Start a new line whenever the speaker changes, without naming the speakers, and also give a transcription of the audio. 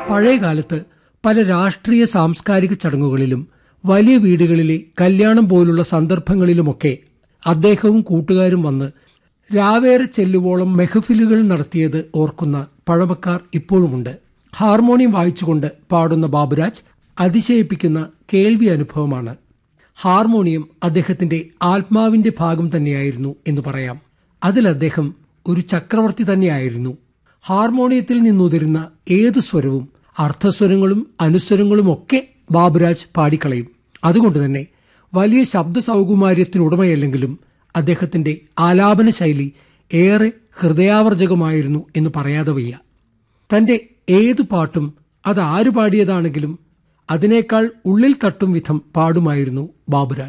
പഴയകാലത്ത് പല രാഷ്ട്രീയ സാംസ്കാരിക ചടങ്ങുകളിലും വലിയ വീടുകളിലെ കല്യാണം പോലുള്ള സന്ദർഭങ്ങളിലുമൊക്കെ അദ്ദേഹവും കൂട്ടുകാരും വന്ന് രാവേറെ ചെല്ലുവോളം മെഹഫിലുകൾ നടത്തിയത് ഓർക്കുന്ന പഴമക്കാർ ഇപ്പോഴുമുണ്ട് ഹാർമോണിയം വായിച്ചുകൊണ്ട് പാടുന്ന ബാബുരാജ് അതിശയിപ്പിക്കുന്ന കേൾവി അനുഭവമാണ് ഹാർമോണിയം അദ്ദേഹത്തിന്റെ ആത്മാവിന്റെ ഭാഗം തന്നെയായിരുന്നു എന്ന് പറയാം അതിൽ അദ്ദേഹം ഒരു ചക്രവർത്തി തന്നെയായിരുന്നു ഹാർമോണിയത്തിൽ നിന്നുതിരുന്ന ഏതു സ്വരവും അർത്ഥസ്വരങ്ങളും അനുസ്വരങ്ങളും ഒക്കെ ബാബുരാജ് പാടിക്കളയും അതുകൊണ്ട് തന്നെ വലിയ ശബ്ദ സൗകുമാര്യത്തിനുടമയല്ലെങ്കിലും അദ്ദേഹത്തിന്റെ ആലാപന ശൈലി ഏറെ ഹൃദയാവർജകമായിരുന്നു എന്ന് പറയാതെ വയ്യ തന്റെ ഏതു പാട്ടും അത് ആര് പാടിയതാണെങ്കിലും അതിനേക്കാൾ ഉള്ളിൽ തട്ടും വിധം പാടുമായിരുന്നു ബാബുരാജ്